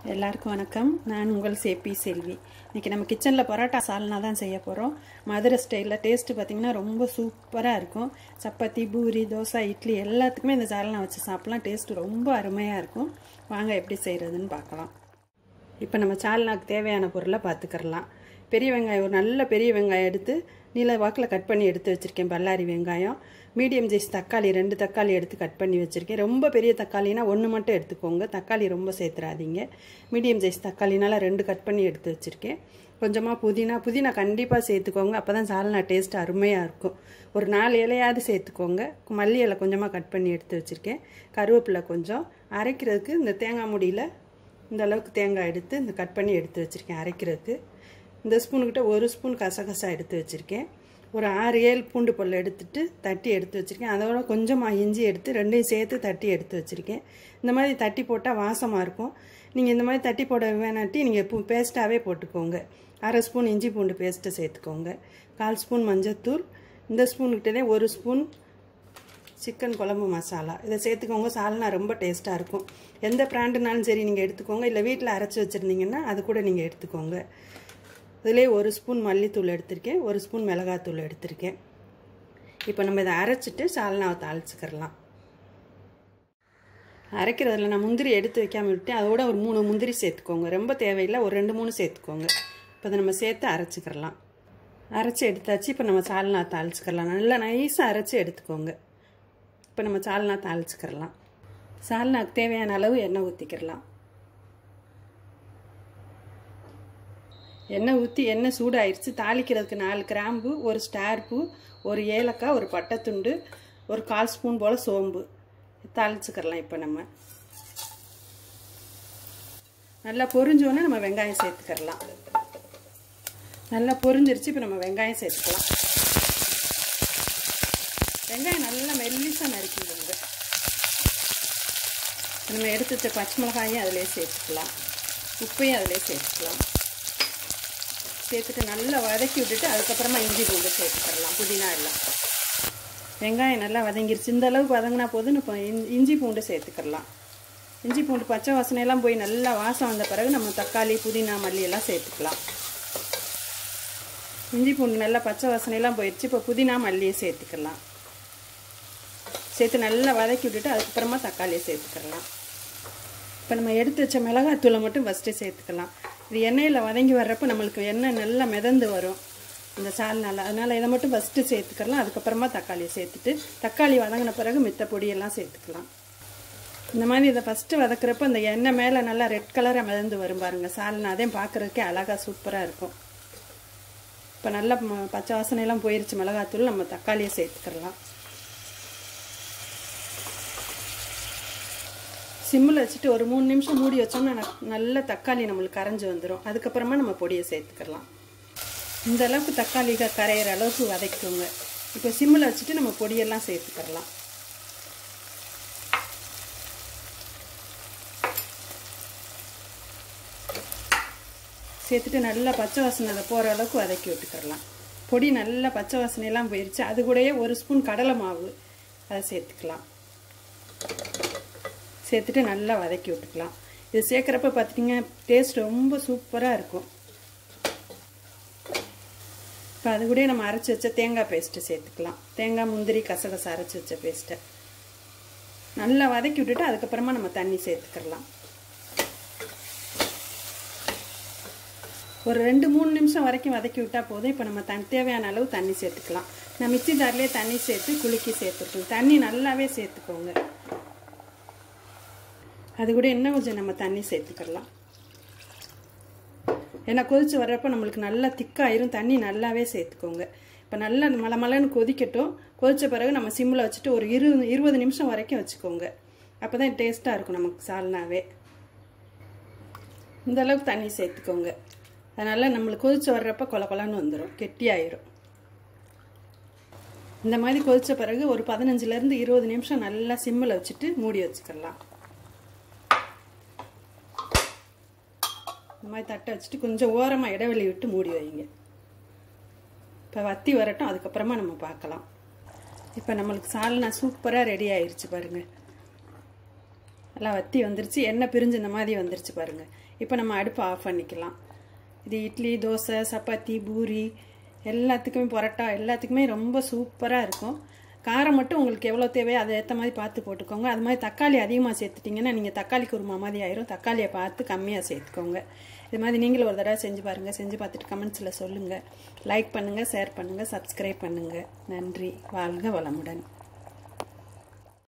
எல்லாருக்கும் வணக்கம் நான் உங்கள் சேப்பி செல்வி இன்றைக்கி நம்ம கிச்சனில் பரோட்டா சால்னா தான் செய்ய போகிறோம் மதுரை ஸ்டைலில் டேஸ்ட்டு பார்த்திங்கன்னா ரொம்ப சூப்பராக இருக்கும் சப்பாத்தி பூரி தோசை இட்லி எல்லாத்துக்குமே இந்த சால்னா வச்சு சாப்பிட்லாம் டேஸ்ட்டு ரொம்ப அருமையாக இருக்கும் வாங்க எப்படி செய்கிறதுன்னு பார்க்கலாம் இப்போ நம்ம சால்னாக்கு தேவையான பொருளை பார்த்துக்கிறலாம் பெரிய வெங்காயம் ஒரு நல்ல பெரிய வெங்காயம் எடுத்து நீல வாக்கில் கட் பண்ணி எடுத்து வச்சுருக்கேன் பல்லாரி வெங்காயம் மீடியம் சைஸ் தக்காளி ரெண்டு தக்காளி எடுத்து கட் பண்ணி வச்சுருக்கேன் ரொம்ப பெரிய தக்காளினா ஒன்று மட்டும் எடுத்துக்கோங்க தக்காளி ரொம்ப சேர்த்துறாதீங்க மீடியம் சைஸ் தக்காளினால ரெண்டு கட் பண்ணி எடுத்து வச்சுருக்கேன் கொஞ்சமாக புதினா புதினா கண்டிப்பாக சேர்த்துக்கோங்க அப்போ தான் சால்னா டேஸ்ட் அருமையாக இருக்கும் ஒரு நாலு இலையாவது சேர்த்துக்கோங்க மல்லி இலை கொஞ்சமாக கட் பண்ணி எடுத்து வச்சுருக்கேன் கருவேப்பிலை கொஞ்சம் அரைக்கிறதுக்கு இந்த தேங்காய் முடியில் இந்த அளவுக்கு தேங்காய் எடுத்து இந்த கட் பண்ணி எடுத்து வச்சுருக்கேன் அரைக்கிறதுக்கு இந்த ஸ்பூனுக்கிட்ட ஒரு ஸ்பூன் கசகசா எடுத்து வச்சுருக்கேன் ஒரு ஆறு ஏழு பூண்டு பல் எடுத்துட்டு தட்டி எடுத்து வச்சுருக்கேன் அதோட கொஞ்சமாக இஞ்சி எடுத்து ரெண்டையும் சேர்த்து தட்டி எடுத்து வச்சுருக்கேன் இந்த மாதிரி தட்டி போட்டால் வாசமாக இருக்கும் நீங்கள் இந்த மாதிரி தட்டி போட வேணாட்டி நீங்கள் பூ பேஸ்ட்டாகவே போட்டுக்கோங்க அரை ஸ்பூன் இஞ்சி பூண்டு பேஸ்ட்டு சேர்த்துக்கோங்க கால் ஸ்பூன் மஞ்சத்தூள் இந்த ஸ்பூனுக்கிட்டே ஒரு ஸ்பூன் சிக்கன் குழம்பு மசாலா இதை சேர்த்துக்கோங்க சால்னா ரொம்ப டேஸ்ட்டாக இருக்கும் எந்த பிராண்டுனாலும் சரி நீங்கள் எடுத்துக்கோங்க இல்லை வீட்டில் அரைச்சி வச்சுருந்தீங்கன்னா அது கூட நீங்கள் எடுத்துக்கோங்க இதிலே ஒரு ஸ்பூன் மல்லித்தூள் எடுத்திருக்கேன் ஒரு ஸ்பூன் மிளகாத்தூள் எடுத்திருக்கேன் இப்போ நம்ம இதை அரைச்சிட்டு சால்னாவை தாளிச்சுக்கிறலாம் அரைக்கிறதுல நான் முந்திரி எடுத்து வைக்காமல் விட்டு அதோட ஒரு மூணு முந்திரி சேர்த்துக்கோங்க ரொம்ப தேவையில்லை ஒரு ரெண்டு மூணு சேர்த்துக்கோங்க இப்போ அதை நம்ம சேர்த்து அரைச்சிக்கிறலாம் அரைச்சி எடுத்தாச்சு இப்போ நம்ம சால்னா தாளிச்சுக்கிறலாம் நல்லா நைஸாக அரைச்சி எடுத்துக்கோங்க இப்போ நம்ம சால்னா தாளிச்சுக்கிறலாம் சால்னாக்கு தேவையான அளவு எண்ணெய் ஊற்றிக்கிறலாம் எண்ணெய் ஊற்றி எண்ணெய் சூடாயிருச்சு தாளிக்கிறதுக்கு நாலு கிராம்பு ஒரு ஸ்டார் பூ ஒரு ஏலக்காய் ஒரு பட்டைத்துண்டு ஒரு கால் ஸ்பூன் போல் சோம்பு தாளிச்சுக்கிறலாம் இப்போ நம்ம நல்லா பொரிஞ்சோன்னே நம்ம வெங்காயம் சேர்த்துக்கிறலாம் நல்லா பொரிஞ்சிருச்சு இப்போ நம்ம வெங்காயம் சேர்த்துக்கலாம் வெங்காயம் நல்லா மெல்லிசாக நறுக்கிடுங்க நம்ம எடுத்து வச்ச பச்சை மிளகாயும் அதிலே சேர்த்துக்கலாம் உப்பையும் அதிலே சேர்த்துக்கலாம் சேர்த்துட்டு நல்லா வதக்கி விட்டுட்டு அதுக்கப்புறமா இஞ்சி பூண்டு சேர்த்துக்கலாம் புதினா எல்லாம் வெங்காயம் நல்லா வதங்கிருச்சு இந்த அளவுக்கு வதங்கினா போதும் இப்போ இஞ்சி பூண்டு சேர்த்துக்கலாம் இஞ்சி பூண்டு பச்சை வாசனையெல்லாம் போய் நல்லா வாசம் வந்த பிறகு நம்ம தக்காளி புதினா மல்லி எல்லாம் சேர்த்துக்கலாம் இஞ்சி பூண்டு நல்லா பச்சை வாசனையெல்லாம் போயிடுச்சு இப்போ புதினா மல்லியை சேர்த்துக்கலாம் சேர்த்து நல்லா வதக்கி விட்டுட்டு அதுக்கப்புறமா தக்காளியை சேர்த்துக்கலாம் இப்போ நம்ம எடுத்து வச்ச மிளகாத்தூளை மட்டும் ஃபஸ்ட்டு சேர்த்துக்கலாம் இது எண்ணெயில் வதங்கி வர்றப்போ நம்மளுக்கு எண்ணெய் நல்லா மிதந்து வரும் இந்த சால்னால அதனால் இதை மட்டும் ஃபஸ்ட்டு சேர்த்துக்கலாம் அதுக்கப்புறமா தக்காளியை சேர்த்துட்டு தக்காளி வதங்கின பிறகு மித்த பொடியெல்லாம் சேர்த்துக்கலாம் இந்த மாதிரி இதை ஃபஸ்ட்டு வதக்குறப்போ இந்த எண்ணெய் மேலே நல்லா ரெட் கலராக மிதந்து வரும் பாருங்கள் சால்னா அதையும் பார்க்குறதுக்கே அழகாக சூப்பராக இருக்கும் இப்போ நல்லா பச்சை வாசனையெல்லாம் போயிருச்சு மிளகாத்தூள் நம்ம தக்காளியை சேர்த்துக்கலாம் சிம்மில் வச்சுட்டு ஒரு மூணு நிமிஷம் மூடி வச்சோம்னா நல்ல தக்காளி நம்மளுக்கு கரைஞ்சி வந்துடும் அதுக்கப்புறமா நம்ம பொடியை சேர்த்துக்கலாம் இந்த அளவுக்கு தக்காளி கரையிற அளவுக்கு வதக்கிக்கோங்க இப்போ சிம்மில் வச்சுட்டு நம்ம பொடியெல்லாம் சேர்த்துக்கலாம் சேர்த்துட்டு நல்லா பச்சை வாசனை போகிற அளவுக்கு வதக்கி விட்டுக்கிறலாம் பொடி நல்லா பச்சை வாசனையெல்லாம் போயிடுச்சு அது கூடயே ஒரு ஸ்பூன் கடலை மாவு அதை சேர்த்துக்கலாம் சேர்த்துட்டு நல்லா வதக்கி விட்டுக்கலாம் இது சேர்க்குறப்ப பார்த்திங்கன்னா டேஸ்ட் ரொம்ப சூப்பராக இருக்கும் இப்போ அது கூட நம்ம அரைச்சி வச்ச தேங்காய் பேஸ்ட்டு சேர்த்துக்கலாம் தேங்காய் முந்திரி கசகசை அரைச்சி வச்ச பேஸ்ட்டை நல்லா வதக்கி விட்டுட்டு அதுக்கப்புறமா நம்ம தண்ணி சேர்த்துக்கலாம் ஒரு ரெண்டு மூணு நிமிஷம் வரைக்கும் வதக்கி விட்டால் போதும் இப்போ நம்ம தன் தேவையான அளவு தண்ணி சேர்த்துக்கலாம் நான் மிக்சி ஜார்லேயே தண்ணி சேர்த்து குலுக்கி சேர்த்துருக்கோம் தண்ணி நல்லாவே சேர்த்துக்கோங்க அது கூட இன்னும் கொஞ்சம் நம்ம தண்ணி சேர்த்துக்கலாம் ஏன்னா கொதித்து வர்றப்போ நம்மளுக்கு நல்லா திக்காயிரும் தண்ணி நல்லாவே சேர்த்துக்கோங்க இப்போ நல்லா மலை மலைன்னு கொதிக்கட்டும் கொதித்த பிறகு நம்ம சிம்மில் வச்சுட்டு ஒரு இரு இருபது நிமிஷம் வரைக்கும் வச்சுக்கோங்க அப்போ தான் டேஸ்ட்டாக இருக்கும் நமக்கு சால்னாவே இந்த அளவுக்கு தண்ணி சேர்த்துக்கோங்க அதனால் நம்மளுக்கு கொதித்து வர்றப்போ கொல கொலன்னு வந்துடும் கெட்டியாயிரும் இந்த மாதிரி கொதித்த பிறகு ஒரு பதினஞ்சுலேருந்து இருபது நிமிஷம் நல்லா சிம்மில் வச்சுட்டு மூடி வச்சுக்கலாம் இந்த மாதிரி தட்டை வச்சுட்டு கொஞ்சம் ஓரமாக இடைவெளி விட்டு மூடி வைங்க இப்போ வத்தி வரட்டும் அதுக்கப்புறமா நம்ம பார்க்கலாம் இப்போ நம்மளுக்கு சால்னா சூப்பராக ரெடி ஆயிடுச்சு பாருங்கள் நல்லா வத்தி வந்துருச்சு எண்ணெய் பிரிஞ்சு இந்த மாதிரி வந்துருச்சு பாருங்கள் இப்போ நம்ம அடுப்பை ஆஃப் பண்ணிக்கலாம் இது இட்லி தோசை சப்பாத்தி பூரி எல்லாத்துக்குமே பரோட்டா எல்லாத்துக்குமே ரொம்ப சூப்பராக இருக்கும் காரம் மட்டும் உங்களுக்கு எவ்வளோ தேவையோ அதை ஏற்ற மாதிரி பார்த்து போட்டுக்கோங்க அது மாதிரி தக்காளி அதிகமாக சேர்த்துட்டிங்கன்னா நீங்கள் தக்காளி குருமா மாதிரி ஆயிரும் தக்காளியை பார்த்து கம்மியாக சேர்த்துக்கோங்க இது மாதிரி நீங்களும் ஒரு தடவை செஞ்சு பாருங்கள் செஞ்சு பார்த்துட்டு கமெண்ட்ஸில் சொல்லுங்கள் லைக் பண்ணுங்கள் ஷேர் பண்ணுங்கள் சப்ஸ்கிரைப் பண்ணுங்கள் நன்றி வாழ்க வளமுடன்